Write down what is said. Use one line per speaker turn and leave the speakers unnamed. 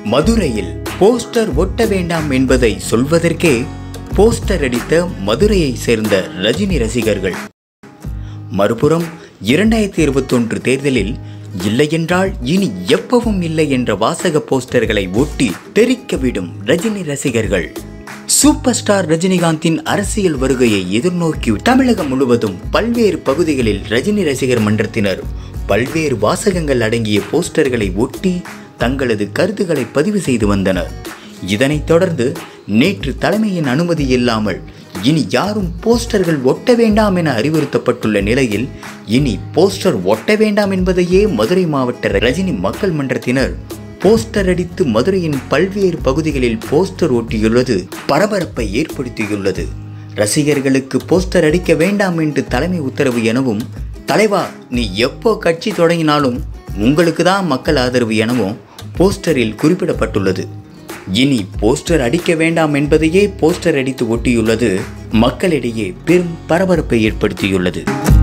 மதுரையில் போஸ்டர் ஒட்ட வேண்டாம் என்பதை சொல்வதற்கே போஸ்டர் அடித்த மதுரையை சேர்ந்த ரஜினி ரசிகர்கள் மறுபுறம் இரண்டாயிரத்தி இருபத்தொன்று தேர்தலில் இல்லையென்றால் இனி எப்பவும் இல்லை என்ற வாசக போஸ்டர்களை ஒட்டி தெறிக்க விடும் ரஜினி ரசிகர்கள் சூப்பர் ஸ்டார் ரஜினிகாந்தின் அரசியல் வருகையை எதிர்நோக்கி தமிழகம் முழுவதும் பல்வேறு பகுதிகளில் ரஜினி ரசிகர் மன்றத்தினர் பல்வேறு வாசகங்கள் அடங்கிய போஸ்டர்களை ஒட்டி தங்களது கருத்துக்களை பதிவு செய்து வந்தனர் இதனைத் தொடர்ந்து நேற்று தலைமையின் அனுமதி இல்லாமல் இனி யாரும் போஸ்டர்கள் ஒட்ட வேண்டாம் என அறிவுறுத்தப்பட்டுள்ள நிலையில் இனி போஸ்டர் ஒட்ட வேண்டாம் என்பதையே மதுரை மாவட்ட ரஜினி மக்கள் மன்றத்தினர் போஸ்டர் அடித்து மதுரையின் பல்வேறு பகுதிகளில் போஸ்டர் ஒட்டியுள்ளது பரபரப்பை ஏற்படுத்தியுள்ளது ரசிகர்களுக்கு போஸ்டர் அடிக்க வேண்டாம் என்று தலைமை உத்தரவு எனவும் தலைவா நீ எப்போ கட்சி தொடங்கினாலும் உங்களுக்கு தான் மக்கள் ஆதரவு எனவும் போஸ்டரில் குறிப்பிடப்பட்டுள்ளது இனி போஸ்டர் அடிக்க வேண்டாம் என்பதையே போஸ்டர் அடித்து ஒட்டியுள்ளது மக்களிடையே பெரும் பரபரப்பை ஏற்படுத்தியுள்ளது